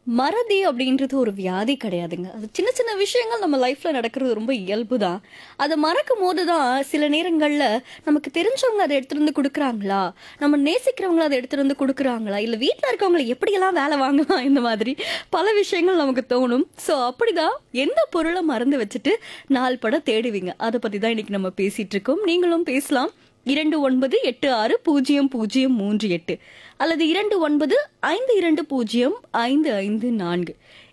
மறதி அப்படின்றது ஒரு வியாதி கிடையாதுங்க அது சின்ன சின்ன விஷயங்கள் நம்ம லைஃப்ல நடக்கிறது ரொம்ப இயல்பு தான் அதை மறக்கும் போது தான் சில நேரங்கள்ல நமக்கு தெரிஞ்சவங்க அதை எடுத்துட்டு வந்து கொடுக்குறாங்களா நம்ம நேசிக்கிறவங்க அதை எடுத்துட்டு வந்து கொடுக்குறாங்களா இல்ல வீட்டில் இருக்கவங்களை எப்படியெல்லாம் வேலை வாங்கலாம் இந்த மாதிரி பல விஷயங்கள் நமக்கு தோணும் ஸோ அப்படிதான் எந்த பொருளை மறந்து வச்சுட்டு நாள் பட தேடுவீங்க அதை பத்தி தான் இன்னைக்கு நம்ம பேசிட்டு இருக்கோம் நீங்களும் பேசலாம் இரண்டு ஒன்பது எட்டு ஆறு பூஜ்ஜியம் பூஜ்ஜியம் மூன்று எட்டு அல்லது இரண்டு ஒன்பது ஐந்து இரண்டு பூஜ்ஜியம் ஐந்து ஐந்து நான்கு